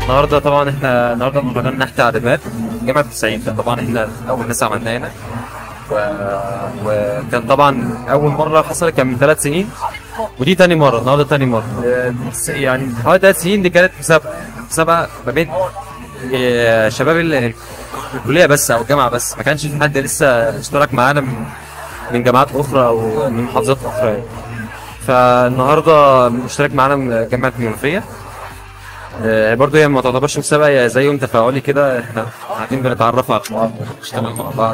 النهارده طبعا احنا النهارده مهرجان نحت عدمات جامعه 90 طبعا احنا اول ناس عملناه هنا و... وكان طبعا اول مره حصلت كان من ثلاث سنين ودي تاني مره النهارده تاني مره آه، يعني حوالي ثلاث سنين دي كانت مسابقه مسابقه ما بين آه، شباب ال- الكليه بس او الجامعه بس ما كانش في حد لسه اشترك معانا من من جامعات اخرى او من محافظات اخرى يعني. فالنهارده مشترك معانا من جامعه المنوفيه آه، برضه هي ما تعتبرش مسابقه هي زي يوم تفاعلي كده احنا قاعدين بنتعرف على بعض ونشتغل مع بعض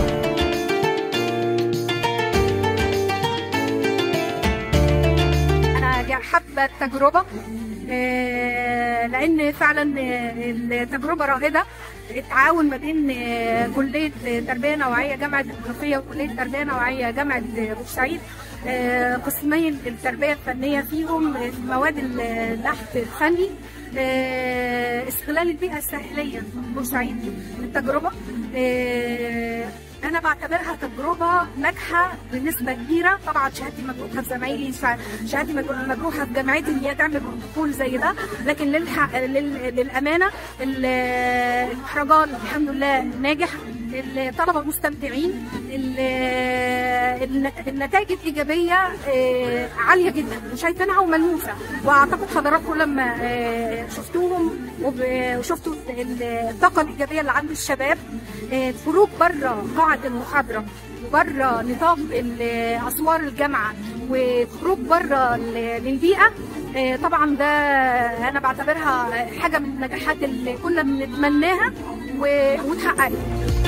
انا جا- حابه التجربه آه، لان فعلا آه، التجربه رائده التعاون ما بين آه، كليه تربيه نوعيه جامعه المنوفيه وكليه تربيه نوعيه جامعه بورسعيد آه، قسمين التربيه الفنيه فيهم آه، مواد النحت الفني آه، استغلال البيئه الساحليه بورسعيد التجربه آه، انا بعتبرها تجربه ناجحه بنسبه كبيره طبعا شهادتي مجروحه في زمايلي شع- شهادتي مجروحه مجروحه في جامعتي ان هي تعمل بروتوكول زي ده لكن للحق لل- للامانه ال- المهرجان الحمد لله ناجح الطلبه مستمتعين ال- النت- النتائج الايجابيه آه، عاليه جدا وشايفينها وملموسه واعتقد حضراتكم لما آه، شفتوهم وب- وشفتوا ال- الطاقه الايجابيه اللي عند الشباب آه، خروج بره قاعه المحاضره بره نطاق ال- اسوار الجامعه وخروج بره ال- للبيئه آه، طبعا ده انا بعتبرها حاجه من النجاحات اللي كنا بنتمناها و- واتحققت